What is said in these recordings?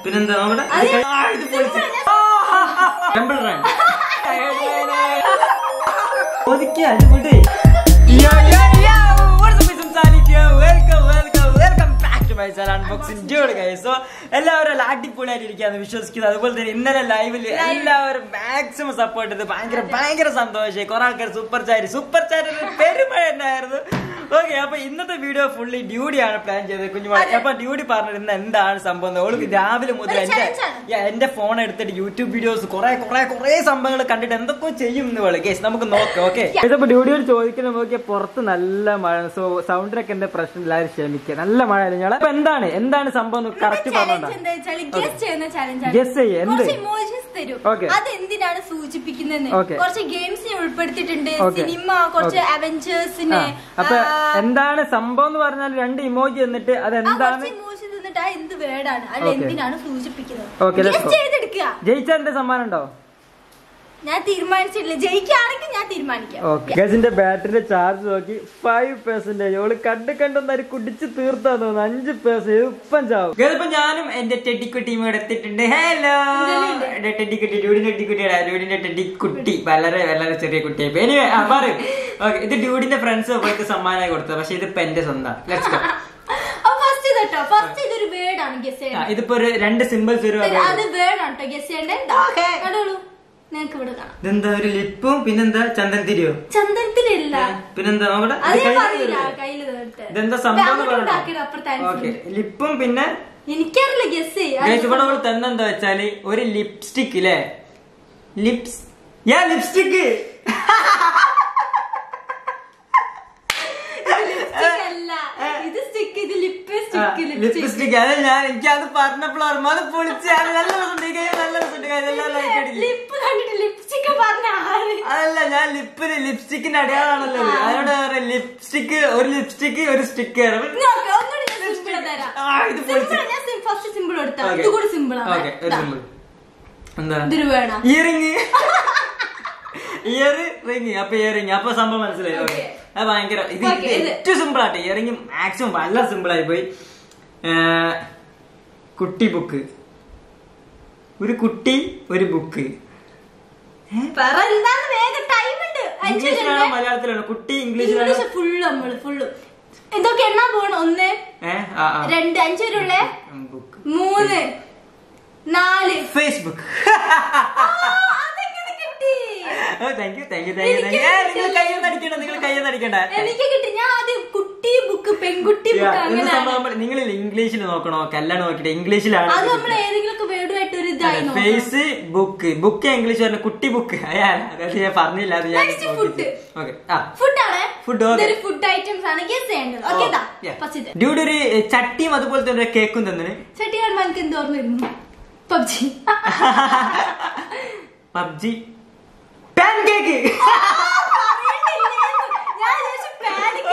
പിന്നെന്താ നോക്കട്ടെ അത് ആ, ഇത് പൊളിച്ച്. ടെമ്പിൾ റൺ ഒതുക്കിയ അടിപൊളി Yo, yo, yo! What's up, ഇസും സാലിക്ക? Welcome, welcome, welcome back to my channel Unboxing Dude, guys. So, എല്ലാവരും നല്ല അടിപൊളിയായിട്ട് ഇരിക്കാന്ന് വിശ്വസിക്കുന്നത് അതുപോലെ തന്നെ ഇന്നലെ ലൈവിൽ എല്ലാവരും മാക്സിമം സപ്പോർട്ട് ചെയ്ത് ഭയങ്കര ഭയങ്കര സന്തോഷമായി കുറെ ആൾക്കാർ സൂപ്പർ ചാരി സൂപ്പർ ചാരി പെരുമഴ ഉണ്ടായിരുന്നു ഓക്കെ അപ്പൊ ഇന്നത്തെ വീഡിയോ ഫുള്ളി ഡ്യൂഡിയാണ് പ്ലാൻ ചെയ്തത് കുഞ്ഞുമാരി അപ്പൊ ഡ്യൂഡി പറഞ്ഞത് ഇന്ന് എന്താണ് സംഭവം എന്ന്. ഓൾക്ക് രാവിലെ മുതൽ ഒരു എന്റെ challenge ആണ്. Yeah, എന്റെ ഫോൺ എടുത്തിട്ട് യൂട്യൂബ് വീഡിയോസ് കുറെ കുറെ കുറെ സംഭവങ്ങൾ കണ്ടിട്ട് എന്തൊക്കെ ചെയ്യും എന്ന് പോലെ കേസ് നമുക്ക് നോക്കാം ഓക്കെ ഇതിപ്പോ ഡ്യൂഡിയോട് ചോദിക്കുന്ന നോക്കിയാൽ പുറത്ത് നല്ല മഴ സോ സൗണ്ടിനൊക്കെ എന്റെ പ്രശ്നം എല്ലാവരും ക്ഷമിക്കുക നല്ല മഴ ഞങ്ങളെ അപ്പൊ എന്താണ് എന്താണ് സംഭവം കറക്റ്റ് പറഞ്ഞോണ്ടാ ചലഞ്ച് എന്താ വെച്ചാൽ ഗസ് ചെയ്യുന്ന ചലഞ്ച് Guess ചെയ്യ്, എന്ത്? കുറച്ച് ഇമോഷൻസ് തരും Okay. അത് എന്തിനാണ് സൂചിപ്പിക്കുന്നത് Okay. കുറച്ച് ഗെയിംസിനെ ഉൾപ്പെടുത്തിയിട്ടുണ്ട് Okay. സിനിമ കുറച്ച് Okay. അവഞ്ചേഴ്സിനെ അപ്പൊ എന്താണ് സംഭവം എന്ന് പറഞ്ഞാൽ രണ്ട് ഇമോജി എന്നിട്ട് അത് എന്താണ് കുറച്ച് ഇമോഷൻ തന്നിട്ട് ആ എന്ത് വേർഡാണ് അല്ല Okay. എന്തിനാണ് സൂചിപ്പിക്കുന്നത് Okay, let's Guess go. ചെയ്തെടുക്കുക ജയിച്ച എന്റെ സമ്മാനം ഉണ്ടോ ഞാൻ തീരുമാനിച്ചിട്ടില്ല ജയിക്കുകയാണെങ്കിൽ ഞാൻ തീരുമാനിക്കാം ഓക്കെ ഗസിന്റെ ബാറ്ററിന്റെ ചാർജ് നോക്കി ഫൈവ് പെർസെന്റേജ് ഓള് കണ്ട് കണ്ടൊന്നാര് കുടിച്ച് തീർത്താ തോന്നുന്നു അഞ്ച് പെർസെന്റ് ഇപ്പം ചാവും ഗതിപ്പോ ഞാനും എന്റെ ടെഡിക്കുട്ടിയും ഇവിടെ എത്തിയിട്ടുണ്ട് ഹലോ എന്റെ ടെഡിക്കുട്ടി ഡ്യൂഡിന്റെ ടെഡിക്കുട്ടിയുടെ ഡ്യൂഡിന്റെ ടെഡിക്കുട്ടി വളരെ വളരെ ചെറിയ കുട്ടിയായി എനിവേ ആ പറയും ഓക്കെ ഇത് ഡ്യൂഡിന്റെ ഫ്രണ്ട്സ് അവർക്ക് സമ്മാനമായി കൊടുത്തത് പക്ഷെ ഇതിപ്പോ എന്റെ സ്വന്തം ലെറ്റ്സ് ഗോ അപ്പൊ ഫസ്റ്റ് കേട്ടോ ഫസ്റ്റ് ഇതൊരു വേർഡാണ് ഗസ് ചെയ്യേണ്ടത് ഇതിപ്പോ ഒരു രണ്ട് സിമ്പിൾസ് ഒരു വക അത് വേർഡാണ് കേട്ടോ ഗസ് ചെയ്യേണ്ടത് Okay. കണ്ടോളൂ നിങ്ങൾക്ക് ഇവിടെ കാണാം ഇതെന്താ ഒരു ലിപ്പും പിന്നെന്താ ചന്ദൻ തിരിയോ ചന്ദനത്തിലില്ല പിന്നെന്താ നോക്കട്ടെ അത് ഇത് ഞാൻ കയ്യില് പറഞ്ഞില്ല തരുമോ? കയ്യില് തീർത്ത് ഇതെന്താ സംഭവം എന്ന് ഉണ്ടാക്കിയത് അപ്പുറത്തെ പറയണോ? answer ഓക്കെ ഉണ്ട്. ലിപ്പും പിന്നെ എനിക്കറിയില്ല ഗസ് ഗൈസ് ഇവിടെ അവള് തന്നെന്താ വെച്ചാല് ഒരു ലിപ്സ്റ്റിക് ഇല്ലേ ലിപ്സ് യാ ലിപ്സ്റ്റിക് അല്ല ഇത് സ്റ്റിക്ക് ഇത് ലിപ്പ് സ്റ്റിക്ക് ലിപ്സ്റ്റിക് അത് ഞാൻ എനിക്ക് അത് പറഞ്ഞപ്പോൾ ഓർമ്മ അത് പൊളിച്ച് അത് നല്ല രസമുണ്ട് guys, നല്ല രസമുണ്ട് guys, എല്ലാം ലൈക്ക് അടിക്കും ലിപ്പ് കണ്ടിട്ട് ലിപ്സ്റ്റിക്ക് പറഞ്ഞ ആര് അതല്ല ഞാൻ ലിപ്പില് ലിപ്സ്റ്റിക്കിന്റെ അടയാളാണല്ലോ ഇത്. അതുകൊണ്ട് പറയാം ലിപ്സ്റ്റിക് ഒരു ലിപ്സ്റ്റിക് ഒരു സ്റ്റിക്കർ നോക്ക്, ഒന്നുകൂടി ഞാൻ സിമ്പിൾ തരാം ആ, ഇത് പൊളിച്ച്. സിമ്പിൾ ഞാൻ ഫസ്റ്റ് സിമ്പിൾ എടുത്താ Okay. ഇത് കൂടി സിമ്പിൾ ആണ് ഓക്കെ ഒരു symbol. എന്താ ഇതൊരു വേണം ഇയറിങ് ഇയർ റിങ് അപ്പൊ ഇയറിങ് അപ്പൊ സംഭവം മനസ്സിലായി ഓക്കെ Okay. അത് ഭയങ്കര ഇത് Okay, ഇത്. ഏറ്റവും സിമ്പിൾ ആട്ടെ ഇയറിങ് മാക്സിമം വളരെ സിമ്പിൾ ആയി പോയി ഏ, കുട്ടി ബുക്ക് ഒരു കുട്ടി ഒരു ബുക്ക് പറ എന്താണ് വേഗം ടൈം ഉണ്ട് അഞ്ച് ഇംഗ്ലീഷിലാണോ മലയാളത്തിലാണോ കുട്ടി ഇംഗ്ലീഷിലാണോ ഇംഗ്ലീഷ് ഫുള്ള് നമ്മള് ഫുള്ള് എന്തൊക്കെ എണ്ണാൻ പോകണം ഒന്ന് ഏ ആ ആ രണ്ട് അഞ്ച് വരെയുള്ള ബുക്ക് മൂന്ന് നാല് ഫേസ്ബുക്ക് ആ, അതെങ്ങനെ കിട്ടി thank you thank you thank you thank you നിങ്ങൾ കയ്യൊന്നും അടിക്കണ്ട നിങ്ങൾ കയ്യൊന്നും അടിക്കണ്ട എനിക്ക് കിട്ടി ഞാൻ ആദ്യം കുട്ടി ബുക്ക് പെൺകുട്ടി Yeah, ബുക്ക് എന്ത് അങ്ങനെ സംഭവം നിങ്ങൾ ഇംഗ്ലീഷിൽ നോക്കണോ കല്ലാണ് നോക്കിട്ട് ഇംഗ്ലീഷിലാണ് അത് നമ്മൾ ഏതെങ്കിലും വേർഡുമായിട്ട് ഒരു ഇതായി നോക്കണം ഫേസ് ബുക്ക് ബുക്ക് ഇംഗ്ലീഷ് പറഞ്ഞ കുട്ടി ബുക്ക് അയാൾ അതായത് ഞാൻ പറഞ്ഞില്ല അത് ഞാൻ Next food. ഓക്കെ ആ ഫുഡാണ് Food, okay. ഇതൊരു ഫുഡ് ഐറ്റംസ് ആണ് ഗസ് ചെയ്യേണ്ടത് ഓക്കെ Yeah. ഫസ്റ്റ് ഇത് ഡ്യൂഡ് ഒരു ചട്ടിയും അതുപോലെ തന്നെ ഒരു കേക്കും തന്നിന് ചട്ടി കാണുമ്പോ എനിക്ക് എന്ത് ഓർമ്മ വരുന്നു പബ്ജി പബ്ജി പാൻ കേക്ക് ഞാൻ വിചാരിച്ചു panic.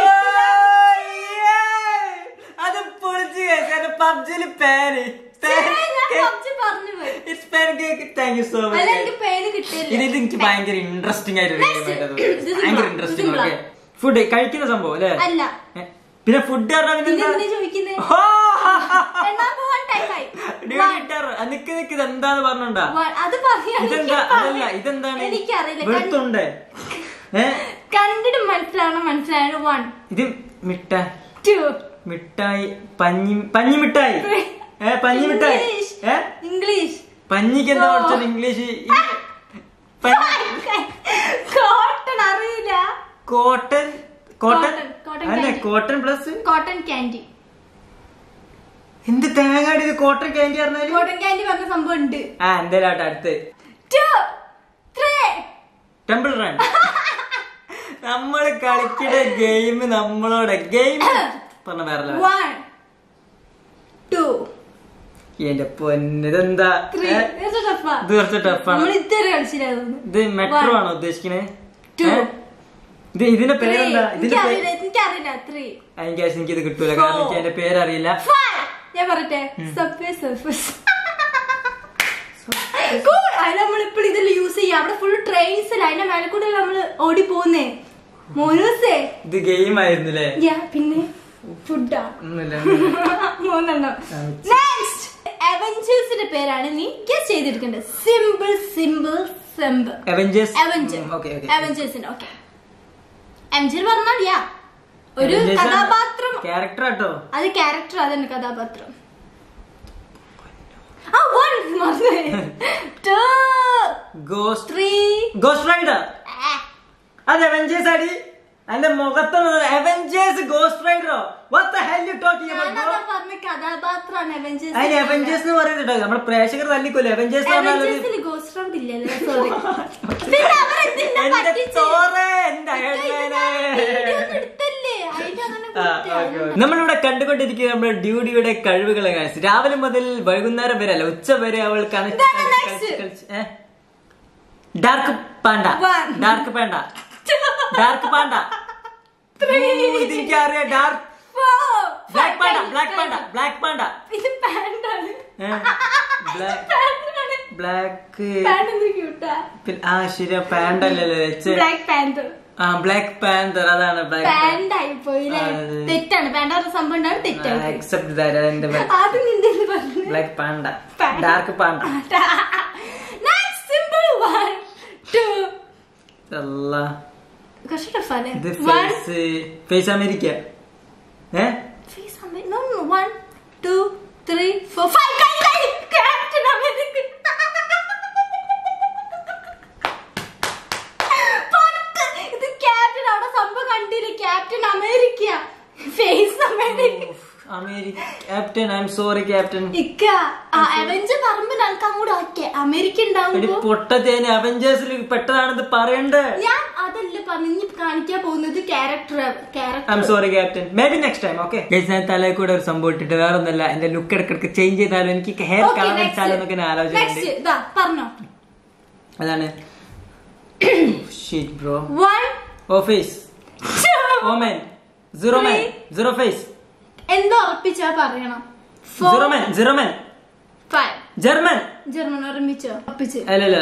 അത് പൊളിച്ച് കാരണം പബ്ജിയില് പാന് ഛേ, ഞാൻ പബ്ജി പറഞ്ഞു പോയി it's pancake thank you so അല്ല മച്ച് എനിക്ക് പേര് കിട്ടിയില്ല ഇത് ഇത് എനിക്ക് ഭയങ്കര ഇൻട്രസ്റ്റിംഗ് ആയിട്ട് ഒരു Next. game ആയിട്ടത് ഇത് simple ഭയങ്കര ആ, ഇൻട്രസ്റ്റിംഗ് simple ആ. ഓക്കെ ഫുഡ് കഴിക്കുന്ന സംഭവം അല്ലേ അല്ല ഏ, പിന്നെ ഫുഡ് പറഞ്ഞാൽ ഇത് പിന്നെ എന്തിനാ ചോദിക്കുന്നേ ഹോ! എന്നാ പോവാൻ ടൈം ആയി ഡ്യൂ ഇട്ടാറ്. ആ, നിക്ക് നിക്ക് ഇത് എന്താന്ന് പറഞ്ഞോണ്ടാ One. അത് പറയാൻ ഇതെന്താ എനിക്ക് അതല്ല പറയാൻ- ഇതെന്താണ് എനിക്കറിയില്ല കണ്ട്- വെളുത്തുണ്ട് ഏ കണ്ടിട്ട് മനസ്സിലാവണം മനസ്സിലായത് വൺ ഇത് മിഠായി ടു മിഠായി പഞ്ഞി പഞ്ഞി മിഠായി ഏ പഞ്ഞി മിഠായി ഇംഗ്ലീഷ് ഏ ഇംഗ്ലീഷ് പഞ്ഞിക്ക് എന്താ ഓ. പഠിച്ചത് ഇംഗ്ലീഷ് പഞ്ഞി- കോട്ടൺ അറിയില്ല കോട്ടൺ കോട്ടൺ Cotton, cotton അല്ലേ candy. Cotton plus cotton candy എന്ത് തേങ്ങാടി ഇത് കോട്ടൺ ക്യാൻഡി പറഞ്ഞാല് കോട്ടൺ ക്യാൻഡി പറഞ്ഞ സംഭവം ഉണ്ട് ആ എന്തായാലും ആട്ടെ അടുത്ത് ടു ത്രീ ടെമ്പിൾ റൺ നമ്മൾ കളിക്കുന്ന ഗെയിം നമ്മളോട് ഗെയിം പറഞ്ഞ വേറെ level. വൺ ടു എന്റെ പൊന്ന് ഇതെന്താ ത്രീ ഏ? ഇത് ടഫാ ഇത് കുറച്ച് ടഫാണ് നമ്മൾ ഇതുവരെ കളിച്ചില്ലായിരുന്നു ഇത് മെട്രോ One. ആണോ ഉദ്ദേശിക്കണേ Two. ഏ? ഇത് ഇതിന്റെ ത്രീ പേരെന്താ ഇതിന്റെ പേര് എനിക്കറിയില്ല എനിക്കറിയില്ല ത്രീ എനിക്ക് എനിക്ക് ഇത് കിട്ടൂല കാരണം എനിക്ക് അതിന്റെ പേരറിയില്ല ഫൈവ് ഞാൻ പറയട്ടെ സബ്വേ സർഫസ് നമ്മളിപ്പോൾ ഇതിൽ യൂസ് ചെയ്യാം അവിടെ ഫുൾ ട്രെയിൻസിൽ അതിന്റെ മേലെ കൂടെ നമ്മള് ഓടി പോകുന്നേ മോനൂസേ ഇത് ഗെയിം ആയിരുന്നില്ലേ യാ പിന്നെ ഫുഡാ ഒന്നുമില്ല മൂന്നെണ്ണം നെക്സ്റ്റ് അവഞ്ചേഴ്സിന്റെ പേരാണ് നീ ഗസ് ചെയ്തെടുക്കേണ്ടത് simple simple simple Avengers avenger okay okay അവഞ്ചേഴ്സിന്റെ ഓക്കെ അവഞ്ചർ പറഞ്ഞാൽ യാ ഒരു കഥാപാത്രം ക്യാരക്ടർ ആട്ടോ അത് ക്യാരക്ടർ അതന്നെ കഥാപാത്രം ആ one two ghost three ghost rider അത് അവഞ്ചേഴ്സ് അടി അതിന്റെ മുഖത്തൊന്ന് അവഞ്ചേഴ്സ് ഗോസ്റ്റ് റൈഡറോ വാട്ട് ഹെൽ യു ടോക്കിംഗ് ഞാനതാ അബൌട്ട് പറഞ്ഞ കഥാപാത്രമാണ് അവഞ്ചേഴ്സ് അതിന് അവഞ്ചേഴ്സ് എന്ന് പറയുന്നുണ്ടോ നമ്മുടെ പ്രേക്ഷകർ തല്ലിക്കൊല്ലേ അവഞ്ചേഴ്സ് എന്ന് പറഞ്ഞാൽ ഒരു അവഞ്ചേഴ്സിൽ ഗോസ്റ്റ് റൗണ്ട് ഇല്ലല്ലോ സോറി പിന്നെ അവരെന്തിനാ എന്റെ പറ്റിച്ചേ? ചോറ് എന്റെ ഇത് headline. വീഡിയോ ഒന്നും എടുത്തല്ലേ അതിന്റെ അങ്ങനെ ആ, കൊടുത്തേ. Okay, okay. നമ്മളിവിടെ കണ്ടുകൊണ്ടിരിക്കുന്ന നമ്മുടെ ഡ്യൂഡിയുടെ കഴിവുകളെ കാണിച്ചു രാവിലെ മുതൽ വൈകുന്നേരം വരെ അല്ല ഉച്ച വരെ അവൾ കളിച്ച് ഇതാണ് കളിച്ച് next. കളിച്ച് a dark panda One. Dark panda dark panda എനിക്കറിയാം dark Four. Black panda Five. Black panda black panda ഇത് പാന്റാണ് ബ്ലാക്ക് പാന്റാണ് ബ്ലാക്ക് പാന്റ് എന്ത് ക്യൂട്ടാ ആ ശരിയാ പാന്റ് അല്ലല്ലോ വെച്ച് ബ്ലാക്ക് പാന്റ് ആ ബ്ലാക്ക് പാന്തർ അതാണ് ബ്ലാക്ക് പാന്റ് ആയി പോയില്ലേ ആ, അതെ. തെറ്റാണ് പാന്റ് പറഞ്ഞ സംഭവം ഉണ്ടാവും തെറ്റാണ് അക്സെപ്റ്റ് ദാറ്റ് അതെന്റെ ആദ്യം നിന്റെ പറഞ്ഞു black panda Panda. Dark panda Next simple one, two. അല്ല കുറച്ച് tough ആണ്. ഇത് One, face face America a face America. No, no, one, two, three, four, five. കഴിഞ്ഞു, കഴിഞ്ഞു. Captain America. പത്ത്. ഇത് Captain അവിടെ സംഭവം കണ്ടില്ലേ captain America face America America captain I'm sorry captain ഇക്ക അവഞ്ചർ പറയുമ്പോ നമുക്ക് അങ്ങോട്ട് ആക്കിയ അമേരിക്ക എടി ഉണ്ടാവുമ്പോ പൊട്ടത്തേന് അവഞ്ചേഴ്സിൽ പെട്ടതാണെന്ന് പറയണ്ടേ ഞാൻ അതല്ല പറഞ്ഞു ഇനി കാണിക്കാൻ പോകുന്നത് character I'm character sorry captain may be next time okay ഞാൻ തലയിൽ കൂടെ ഒരു സംഭവം ഇട്ടിട്ട് വേറെ ഒന്നല്ല എന്റെ ലുക്ക് ഇടക്കിടക്ക് ചേഞ്ച് ചെയ്താലും എനിക്ക് ഹെയർ കളർ വെച്ചാലും എന്നൊക്കെ ഞാൻ ആലോചനയുണ്ട് നെക്സ്റ്റ് ഇതാ പറഞ്ഞോ അതാണ് sheet bro one office Oman zero man zero face എന്തോ ഉറപ്പിച്ചാ പറയണം zero man zero man five German German ഉറപ്പിച്ചോ ഉറപ്പിച്ച് അല്ലല്ല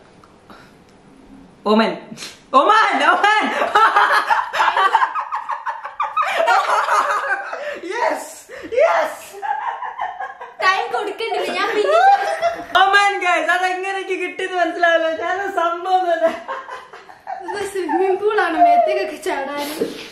Oman Oman Oman yes yes time കൊടുക്കണ്ടില്ല ഞാൻ പിന്നെ ഒമാൻ ഗൈസ് അതെങ്ങനെ എനിക്ക് കിട്ടിയെന്ന് മനസ്സിലാവില്ല ഞാൻ സംഭവം തന്നെ സ്വിമ്മിംഗ് പൂളാണ് മേത്തേക്കൊക്കെ ചാടാൻ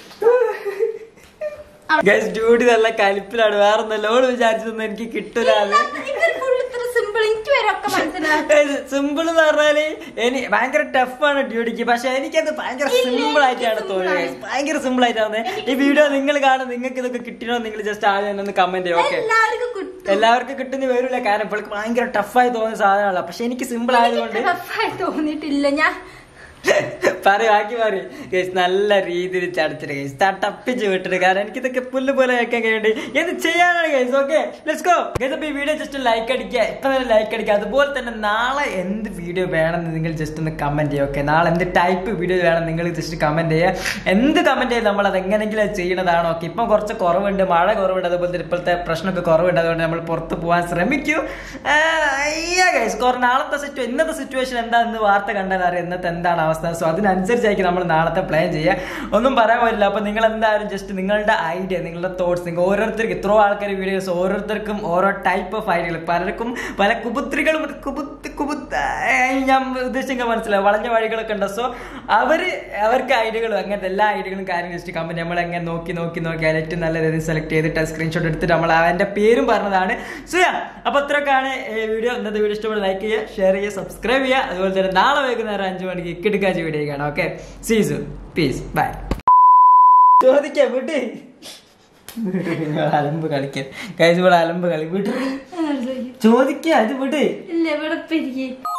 ഗൈസ് ഡ്യൂട്ടി നല്ല കലിപ്പിലാണ് വേറെ ഒന്നല്ല ഓള് വിചാരിച്ചൊന്നും എനിക്ക് കിട്ടൂല ഫുൾ ഇത്ര സിമ്പിൾ എനിക്ക് വരെ ഒക്കെ മനസ്സിലാവും സിമ്പിൾ എന്ന് പറഞ്ഞാല് എനി ഭയങ്കര ടഫാണ് ഡ്യൂട്ടിക്ക് പക്ഷെ എനിക്കത് ഭയങ്കര ഇല്ല, സിമ്പിൾ ആയിട്ടാണ് എനിക്ക് തോന്നിയത് simple guys. ഭയങ്കര സിമ്പിൾ ആയിട്ടാണ് ഈ വീഡിയോ നിങ്ങൾ കാണും നിങ്ങൾക്ക് ഇതൊക്കെ കിട്ടണോ നിങ്ങൾ ജസ്റ്റ് ആദ്യം തന്നെ ഒന്ന് കമന്റ് ചെയ്യും ഓക്കെ എല്ലാവർക്കും കിട്ടും എല്ലാവർക്കും കിട്ടുന്ന വരില്ല കാരണം ഇപ്പോൾക്ക് ഭയങ്കര ടഫായി തോന്നുന്ന സാധനമല്ല പക്ഷെ എനിക്ക് സിമ്പിൾ ആയതുകൊണ്ട് ടഫായി തോന്നിയിട്ടില്ല ഞാൻ പറയും ബാക്കി പറയും ഗൈസ് നല്ല രീതിയിൽ ചടച്ചിട്ട് ഗൈസ് തട്ടപ്പിച്ച് വിട്ടിട്ട് കാരണം എനിക്ക് ഇതൊക്കെ പുല്ല് പോലെ കേൾക്കാൻ കഴിയണ്ട് എന്ത് ചെയ്യാനാണ് guys okay let's go guys അപ്പൊ ഈ വീഡിയോ ജസ്റ്റ് ലൈക്ക് അടിക്കുക ഇപ്പൊ തന്നെ ലൈക്ക് അടിക്കുക അതുപോലെ തന്നെ നാളെ എന്ത് വീഡിയോ വേണമെന്ന് നിങ്ങൾ ജസ്റ്റ് ഒന്ന് കമന്റ് ചെയ്യുക ഓക്കെ നാളെ എന്ത് ടൈപ്പ് വീഡിയോ വേണം നിങ്ങൾ ജസ്റ്റ് കമന്റ് ചെയ്യുക എന്ത് കമന്റ് ചെയ്ത് നമ്മൾ അത് എങ്ങനെയെങ്കിലും അത് ചെയ്യണതാണ് ഓക്കെ ഇപ്പം കുറച്ച് കുറവുണ്ട് മഴ കുറവുണ്ട് അതുപോലെ തന്നെ ഇപ്പോഴത്തെ പ്രശ്നമൊക്കെ കുറവുണ്ട് അതുകൊണ്ട് നമ്മൾ പുറത്ത് പോകാൻ ശ്രമിക്കൂ ഗൈസ് കുറേ നാളത്തെ സിറ്റുവേഷൻ ഇന്നത്തെ സിറ്റുവേഷൻ എന്താ എന്ന് വാർത്ത കണ്ടാൽ അറിയാം ഇന്നത്തെ എന്താണ് അവസ്ഥ സോ അതിനനുസരിച്ചായിരിക്കും നമ്മൾ നാളത്തെ പ്ലാൻ ചെയ്യുക ഒന്നും പറയാൻ പറ്റില്ല അപ്പൊ നിങ്ങൾ എന്തായാലും ജസ്റ്റ് നിങ്ങളുടെ ഐഡിയ നിങ്ങളുടെ തോട്ട്സ് നിങ്ങൾ ഓരോരുത്തർക്കും ഇത്രയോ ആൾക്കാർ വീഡിയോസ് ഓരോരുത്തർക്കും ഓരോ ടൈപ്പ് ഓഫ് ഐഡിയകൾ പലർക്കും പല കുബുത്രികളും കുബുത്ത് കുബുത്ത് ഏഹ് ഞാൻ ഉദ്ദേശിക്കാൻ മനസ്സിലാവും വളഞ്ഞ വഴികളൊക്കെ ഉണ്ട് സോ അവര് അവർക്ക് ഐഡിയകളും അങ്ങനത്തെ എല്ലാ ഐഡിയകളും കാര്യം ജസ്റ്റ് കമ്പനി നമ്മൾ എങ്ങനെ നോക്കി നോക്കി നോക്കി അതിൽ ഏറ്റവും നല്ല രീതിയിൽ സെലക്ട് ചെയ്തിട്ട് സ്ക്രീൻഷോട്ട് എടുത്തിട്ട് നമ്മൾ അവന്റെ പേരും പറഞ്ഞതാണ് സോ അപ്പൊ അത്രയൊക്കെയാണ് വീഡിയോ ഇന്നത്തെ വീഡിയോ ഇഷ്ടപ്പെട്ട ലൈക്ക് ചെയ്യുക ഷെയർ ചെയ്യുക സബ്സ്ക്രൈബ് ചെയ്യുക അതുപോലെ തന്നെ നാളെ വൈകുന്നേരം അഞ്ചു മണിക്ക് കിടക്കാച്ച് വീഡിയോ കാണാം ഓക്കെ സീസു പീസ് ബൈ ചോദിക്കാം വിട്ട് അലമ്പ് കളിക്കാൻ കഴിച്ച് ഇവിടെ അലമ്പ് കളി വിട്ട് ചോദിക്കുക അത് വിട്ട് ഇല്ല ഇവിടെ പെരിയേ